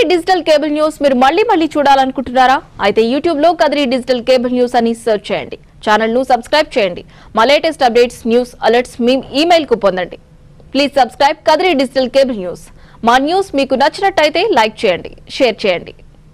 digital cable news మీరు మళ్ళీ మళ్ళీ చూడాలనుకుంటున్నారా అయితే యూట్యూబ్ లో కదిరి డిజిటల్ కేబుల్ న్యూస్ అని సెర్చ్ చేయండి ఛానల్ ను సబ్స్క్రైబ్ చేయండి మా లేటెస్ట్ అప్డేట్స్ న్యూస్ అలర్ట్స్ మీ ఈమెయిల్ కు పొందండి please subscribe Kadiri digital cable news మా న్యూస్ మీకు నచ్చినట్టయితే లైక్ చేయండి షేర్ చేయండి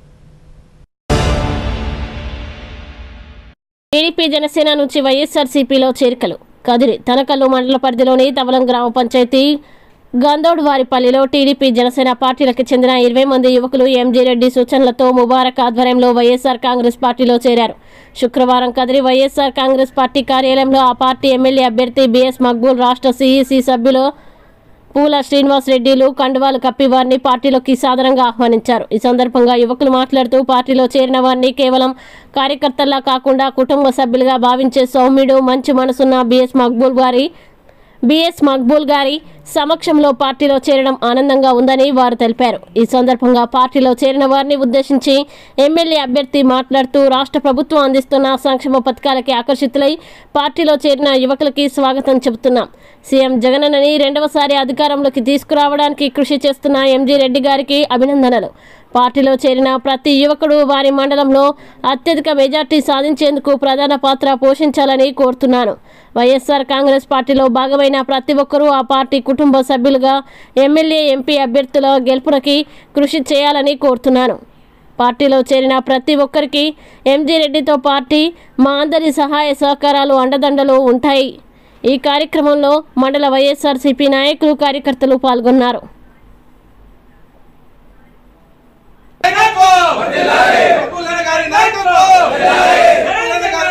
టీడీపీ జనసేన నుంచి వైఎస్ఆర్సీపీలో చేరికలు కదిరి తనకల్లు మండల పరిధిలోని తవలం గ్రామ పంచాయతీ గందోడ్ వారిపల్లిలో టీడీపీ జనసేన పార్టీలకు చెందిన ఇరవై మంది యువకులు ఎంజీ రెడ్డి సూచనలతో ముబారక్ ఆధ్వర్యంలో వైఎస్ఆర్ కాంగ్రెస్ పార్టీలో చేరారు శుక్రవారం కదిరి వైఎస్ఆర్ కాంగ్రెస్ పార్టీ కార్యాలయంలో ఆ పార్టీ ఎమ్మెల్యే అభ్యర్థి బీఎస్ మక్బూల్ రాష్ట్ర సీఈసీ సభ్యులు పూల శ్రీనివాస్ రెడ్డిలు కండువాలు కప్పి వారిని పార్టీలోకి సాదరంగా ఆహ్వానించారు ఈ సందర్భంగా యువకులు మాట్లాడుతూ పార్టీలో చేరిన వారిని కేవలం కార్యకర్తల్లా కాకుండా కుటుంబ సభ్యులుగా భావించే సౌమ్యుడు మంచి మనసున్న బిఎస్ మక్బూల్ గారి బిఎస్ మక్బూల్ గారి సమక్షంలో పార్టీలో చేరడం ఆనందంగా ఉందని వారు తెలిపారు ఈ సందర్భంగా పార్టీలో చేరిన వారిని ఉద్దేశించి ఎమ్మెల్యే అభ్యర్థి మాట్లాడుతూ రాష్ట్ర ప్రభుత్వం అందిస్తున్న సంక్షేమ పథకాలకి ఆకర్షితులై పార్టీలో చేరిన యువకులకి స్వాగతం చెబుతున్నాం సీఎం జగనన్నని రెండవసారి అధికారంలోకి తీసుకురావడానికి కృషి చేస్తున్న ఎంజీ రెడ్డి గారికి అభినందనలు పార్టీలో చేరిన ప్రతి యువకుడు వారి మండలంలో అత్యధిక మెజార్టీ సాధించేందుకు ప్రధాన పాత్ర పోషించాలని కోరుతున్నాను వైఎస్ఆర్ కాంగ్రెస్ పార్టీలో భాగమైన ప్రతి ఒక్కరూ ఆ పార్టీ కుటుంబ సభ్యులుగా ఎమ్మెల్యే ఎంపీ అభ్యర్థుల గెలుపునకి కృషి చేయాలని కోరుతున్నాను పార్టీలో చేరిన ప్రతి ఒక్కరికి ఎంజీ రెడ్డితో పార్టీ మా అందరి సహాయ సహకారాలు అండదండలు ఉంటాయి ఈ కార్యక్రమంలో మండల వైఎస్ఆర్సీపీ నాయకులు కార్యకర్తలు పాల్గొన్నారు నాయకత్వం అబ్బులన్న గారి నాయకత్వం అబ్బులన్న గారి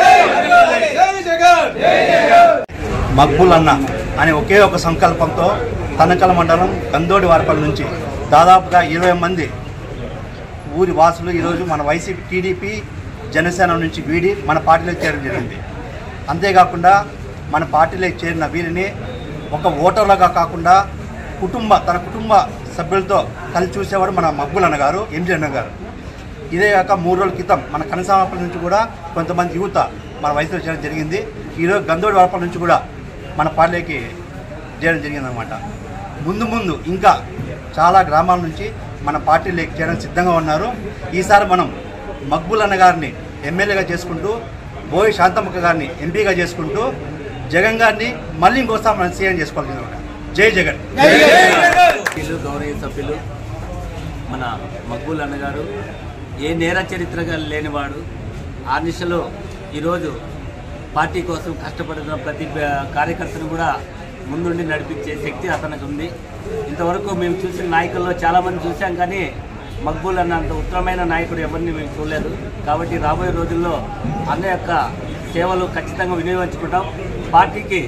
నాయకత్వం జై జగన్ మక్బుల్ అన్న అనే ఒకే ఒక సంకల్పంతో తనకల మండలం కందోడి వారపల్లి నుంచి దాదాపుగా ఇరవై మంది ఊరి వాసులు ఈరోజు మన వైసీపీ టీడీపీ జనసేన నుంచి వీడి మన పార్టీలోకి చేరడం జరిగింది అంతేకాకుండా మన పార్టీలోకి చేరిన వీరిని ఒక ఓటర్లుగా కాకుండా కుటుంబ తన కుటుంబ సభ్యులతో కలిసి చూసేవాడు మన మక్బుల్ అన్న గారు ఎంజీ అన్న గారు ఇదే కాక మూడు రోజుల క్రితం మన కనసామపల్లి నుంచి కూడా కొంతమంది యువత మన వయసులో చేరడం జరిగింది ఈరోజు గందోడి వరపల్లి నుంచి కూడా మన పార్టీలోకి చేరడం జరిగిందనమాట ముందు ముందు ఇంకా చాలా గ్రామాల నుంచి మన పార్టీలోకి చేరడానికి సిద్ధంగా ఉన్నారు ఈసారి మనం మక్బుల్ అన్న గారిని ఎమ్మెల్యేగా చేసుకుంటూ బోయి శాంతమ్మక్క గారిని ఎంపీగా చేసుకుంటూ జగన్ గారిని మళ్ళీ ఇంకోసారి మనం సీఎం చేసుకోవాలి జై జగన్ సభ్యులు గౌరవ సభ్యులు మన మక్బూల్ అన్నగారు ఏ నేర చరిత్రగా లేనివాడు ఆ దిశలో ఈరోజు పార్టీ కోసం కష్టపడుతున్న ప్రతి బ- కార్యకర్తను కూడా ముందుండి నడిపించే శక్తి అతనికి ఉంది ఇంతవరకు మేము చూసిన నాయకుల్లో చాలామంది చూసాం కానీ మక్బూల్ అన్న అంత ఉత్తమమైన నాయకుడు ఎవరిని మేము చూడలేదు కాబట్టి రాబోయే రోజుల్లో అన్న యొక్క సేవలు ఖచ్చితంగా వినియోగించుకుంటాం పార్టీకి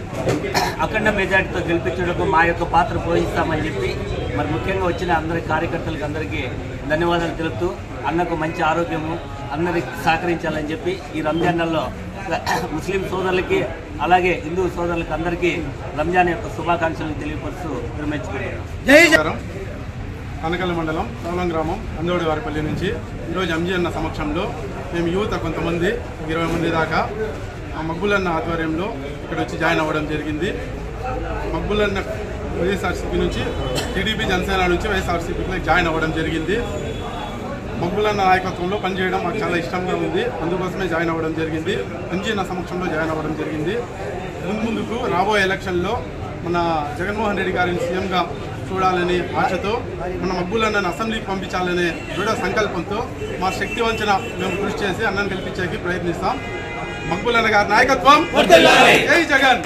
అఖండ మెజార్టీతో గెలిపించడానికి మా యొక్క పాత్ర పోషిస్తామని చెప్పి మరి ముఖ్యంగా వచ్చిన అందరి కార్యకర్తలకు అందరికీ ధన్యవాదాలు తెలుపుతూ అన్నకు మంచి ఆరోగ్యము అందరికి సహకరించాలని చెప్పి ఈ రంజాన్ నెలలో ముస్లిం సోదరులకి అలాగే హిందూ సోదరులకి అందరికీ రంజాన్ యొక్క శుభాకాంక్షలు తెలియపరుస్తూ విరమించుకుంటున్నాం నమస్కారం కనకల మండలం సోలం గ్రామం అందోడి వారిపల్లి నుంచి ఈరోజు ఎంజీ అన్న సమక్షంలో మేము యువత కొంతమంది ఒక ఇరవై మంది దాకా ఆ మగ్గులన్న ఆధ్వర్యంలో ఇక్కడ వచ్చి జాయిన్ అవ్వడం జరిగింది మగ్గులన్న వైఎస్ఆర్సీపీ నుంచి టీడీపీ జనసేన నుంచి వైఎస్ఆర్సీపీలో జాయిన్ అవ్వడం జరిగింది మగ్గులన్న నాయకత్వంలో పనిచేయడం మాకు చాలా ఇష్టంగా ఉంది అందుకోసమే జాయిన్ అవ్వడం జరిగింది ఎంజీ అన్న సమక్షంలో జాయిన్ అవ్వడం జరిగింది ముందు ముందుకు రాబోయే ఎలక్షన్లో మన జగన్మోహన్ రెడ్డి గారిని సీఎంగా చూడాలని ఆశతో మన మగ్గులన్నను అసెంబ్లీకి పంపించాలనే దృఢ సంకల్పంతో మా శక్తి వంచన మేము కృషి చేసి అన్నను గెలిపించేకి ప్రయత్నిస్తాం మగ్గులన్న గారి నాయకత్వం జై జగన్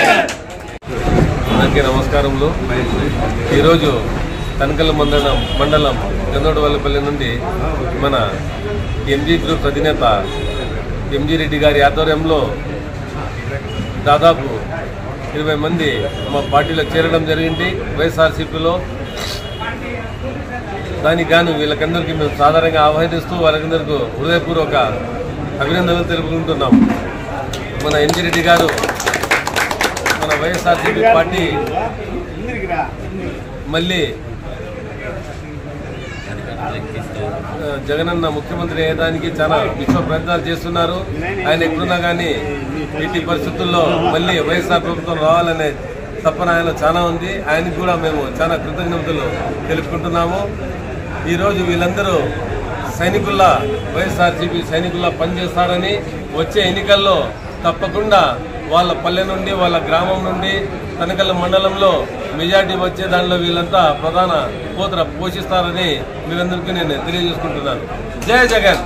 అందరికీ నమస్కారములు ఈరోజు తనకల మండలం మండలం గందోడవల్లిపల్లి నుండి మన ఎంజీ గ్రూప్ అధినేత ఎంజీ రెడ్డి గారి ఆధ్వర్యంలో దాదాపు ఇరవై మంది మా పార్టీలో చేరడం జరిగింది వైఎస్ఆర్సీపీలో దానికి గాను వీళ్ళకందరికీ మేము సాధారణంగా ఆహ్వానిస్తూ వాళ్ళకందరికీ హృదయపూర్వక అభినందనలు తెలుపుకుంటున్నాం మన ఎంజీ రెడ్డి గారు మన వైఎస్ఆర్సీపీ పార్టీ మళ్ళీ ఆ, జగనన్న ముఖ్యమంత్రి అయ్యేదానికి చాలా విశ్వ ప్రయత్నాలు చేస్తున్నారు ఆయన ఎక్కడున్నా కానీ ఎట్టి పరిస్థితుల్లో మళ్ళీ వైఎస్ఆర్ ప్రభుత్వం రావాలనే తప్పన ఆయన చాలా ఉంది ఆయనకు కూడా మేము చాలా కృతజ్ఞతలు తెలుపుకుంటున్నాము ఈరోజు వీళ్ళందరూ సైనికుల్లా వైఎస్ఆర్సీపీ సైనికుల్లా పనిచేస్తారని వచ్చే ఎన్నికల్లో తప్పకుండా వాళ్ళ పల్లె నుండి వాళ్ళ గ్రామం నుండి తనకల్ మండలంలో మెజార్టీ వచ్చే దానిలో వీళ్ళంతా ప్రధాన పోత్ర పోషిస్తారని మీరందరికీ నేను తెలియజేసుకుంటున్నాను జై జగన్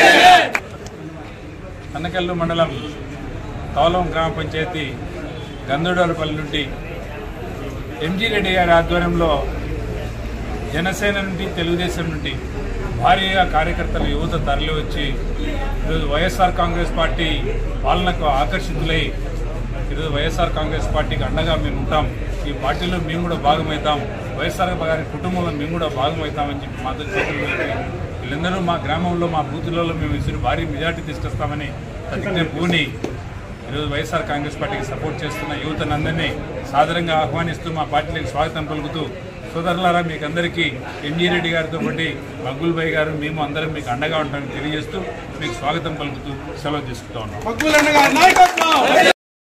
కన్నకల్లు మండలం తౌలం గ్రామ పంచాయతీ గంధుడోరపల్లి నుండి ఎంజీ రెడ్డి గారి ఆధ్వర్యంలో జనసేన నుండి తెలుగుదేశం నుండి భారీగా కార్యకర్తలు యువత తరలి వచ్చి ఈరోజు వైఎస్ఆర్ కాంగ్రెస్ పార్టీ పాలనకు ఆకర్షితులై ఈరోజు వైఎస్ఆర్ కాంగ్రెస్ పార్టీకి అండగా మేము ఉంటాం ఈ పార్టీలో మేము కూడా భాగమవుతాం వైఎస్ఆర్ గారి కుటుంబంలో మేము కూడా భాగమవుతామని చెప్పి మాతో చేతులు కలిపి వీళ్ళందరూ మా గ్రామంలో మా బూతులలో మేము ఇసురు భారీ మెజార్టీ తీసుకొస్తామని ప్రతిజ్ఞ పూని ఈరోజు వైఎస్ఆర్ కాంగ్రెస్ పార్టీకి సపోర్ట్ చేస్తున్న యువతనందరినీ సాదరంగా ఆహ్వానిస్తూ మా పార్టీలకు స్వాగతం పలుకుతూ సోదరులారా మీకు అందరికీ ఎంజీ రెడ్డి గారితో పాటు మగ్గుల్ భాయ్ గారు మేము అందరం మీకు అండగా ఉంటామని తెలియజేస్తూ మీకు స్వాగతం పలుకుతూ సెలవు తీసుకుంటా ఉన్నాం మగ్గులన్న గారి నాయకత్వం